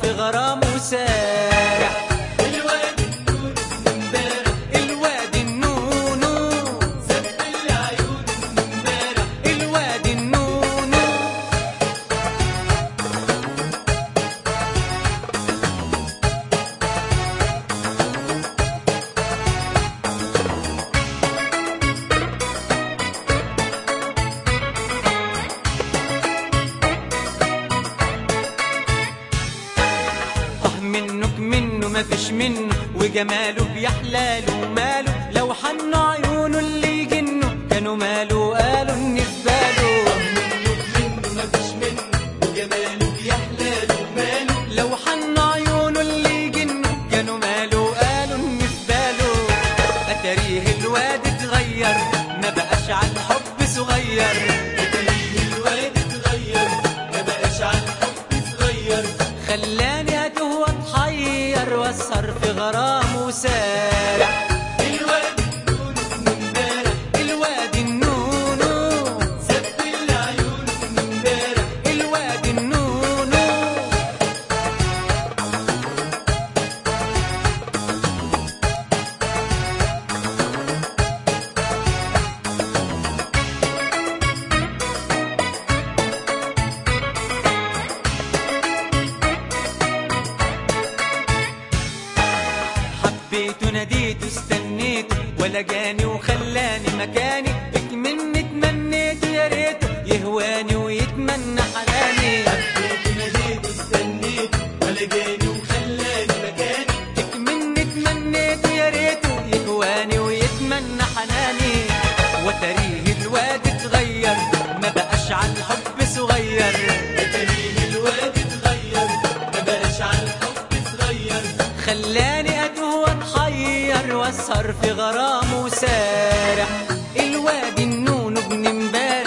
في غرامه سارح الواد النون امبارح الواد النونو سبل لي عيونه امبارح الواد النونو طه منك منه مفيش منه وجماله بيحلاله وماله لو حنوا عيونه اللي يجنوا كانوا ماله قالوا ان في باله منه منه مفيش منه وجماله بيحلاله وماله لو حنوا عيونه اللي يجنوا كانوا ماله قالوا ان في باله اتاريه الواد اتغير ما بقاش على الحب صغير تاريخ الواد اتغير ما بقاش على الحب صغير خلاني اتوه واتحير واسهر في غرامه سارح الواد النون امبارح الواد النونو سبل لي عيونه امبارح الواد النونو حبيته ناديته استنيته ولا جاني وخلاني مكاني بك مني تمنيته يا ريته يهواني ويتمنى حناني حبيت ناديت استنيت ولا جاني وخلاني مكاني بك مني تمنيته يا ريته يهواني ويتمنى حناني وتاريه الواد اتغير ما بقاش على الحب صغير تاريخ الواد اتغير ما بقاش على الحب صغير خلاني اتوه واتحير واسهر في غرامه سارح الواد النون ابن امبارح